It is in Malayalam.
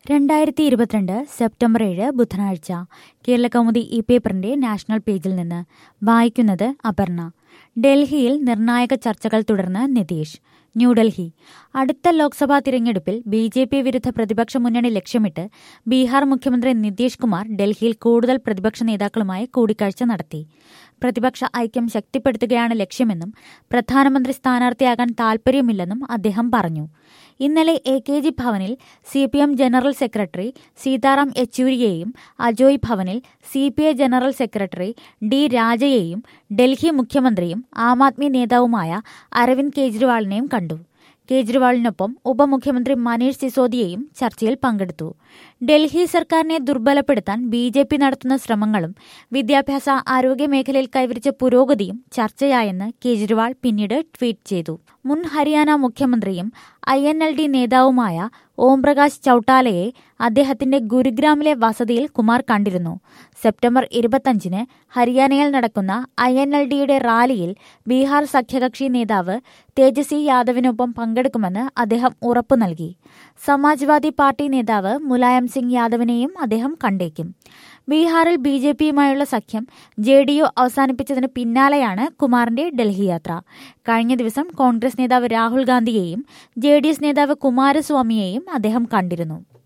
രണ്ടായിരത്തി ഇരുപത്തിരണ്ട് സെപ്റ്റംബർ ഏഴ് ബുധനാഴ്ച കേരളകൗമുദി ഈ പേപ്പറിന്റെ നാഷണൽ പേജിൽ നിന്ന് വായിക്കുന്നത് അപർണ ഡൽഹിയിൽ നിർണായക ചർച്ചകൾ തുടർന്ന് നിതീഷ് ന്യൂഡൽഹി അടുത്ത ലോക്സഭാ തിരഞ്ഞെടുപ്പിൽ ബി ജെ പി വിരുദ്ധ പ്രതിപക്ഷ മുന്നണി ലക്ഷ്യമിട്ട് ബീഹാർ മുഖ്യമന്ത്രി നിതീഷ് കുമാർ ഡൽഹിയിൽ കൂടുതൽ പ്രതിപക്ഷ നേതാക്കളുമായി കൂടിക്കാഴ്ച നടത്തി പ്രതിപക്ഷ ഐക്യം ശക്തിപ്പെടുത്തുകയാണ് ലക്ഷ്യമെന്നും പ്രധാനമന്ത്രി സ്ഥാനാർത്ഥിയാകാൻ താൽപര്യമില്ലെന്നും അദ്ദേഹം പറഞ്ഞു ഇന്നലെ എ കെ ജി ഭവനിൽ C P M general secretary Sitaram യെച്ചൂരിയെയും അജോയ് ഭവനിൽ C P I general secretary D രാജയെയും ഡൽഹി മുഖ്യമന്ത്രിയും ആം ആദ്മി നേതാവുമായ അരവിന്ദ് കെജ്രിവാളിനെയും കണ്ടു കേജ്രിവാളിനൊപ്പം ഉപമുഖ്യമന്ത്രി മനീഷ് സിസോദിയയും ചർച്ചയിൽ പങ്കെടുത്തു ഡൽഹി സർക്കാരിനെ ദുർബലപ്പെടുത്താൻ ബി ജെ പി നടത്തുന്ന ശ്രമങ്ങളും വിദ്യാഭ്യാസ ആരോഗ്യ മേഖലയിൽ കൈവരിച്ച പുരോഗതിയും ചർച്ചയായെന്ന് കേജ്രിവാൾ പിന്നീട് ട്വീറ്റ് ചെയ്തു മുൻ ഹരിയാന മുഖ്യമന്ത്രിയും ഐ എൻ എൽ ഡി നേതാവുമായ ഓംപ്രകാശ് ചൌട്ടാലയെ അദ്ദേഹത്തിന്റെ ഗുരുഗ്രാമിലെ വസതിയിൽ കുമാർ കണ്ടിരുന്നു സെപ്റ്റംബർ ഇരുപത്തഞ്ചിന് ഹരിയാനയിൽ നടക്കുന്ന ഐ എൻ എൽ ഡിയുടെ റാലിയിൽ ബീഹാർ സഖ്യകക്ഷി നേതാവ് തേജസ്വി യാദവിനൊപ്പം പങ്കെടുക്കുമെന്ന് അദ്ദേഹം ഉറപ്പു നൽകി സമാജ്വാദി പാർട്ടി നേതാവ് മുലായം സിംഗ് യാദവിനെയും അദ്ദേഹം കണ്ടേക്കും ബീഹാറിൽ ബി ജെ പിയുമായുള്ള സഖ്യം ജെ ഡി യു അവസാനിപ്പിച്ചതിന് പിന്നാലെയാണ് കുമാറിന്റെ ഡൽഹി യാത്ര കഴിഞ്ഞ ദിവസം കോൺഗ്രസ് നേതാവ് രാഹുൽ ഗാന്ധിയെയും ജെ ഡി എസ് നേതാവ് കുമാരസ്വാമിയെയും അദ്ദേഹം കണ്ടിരുന്നു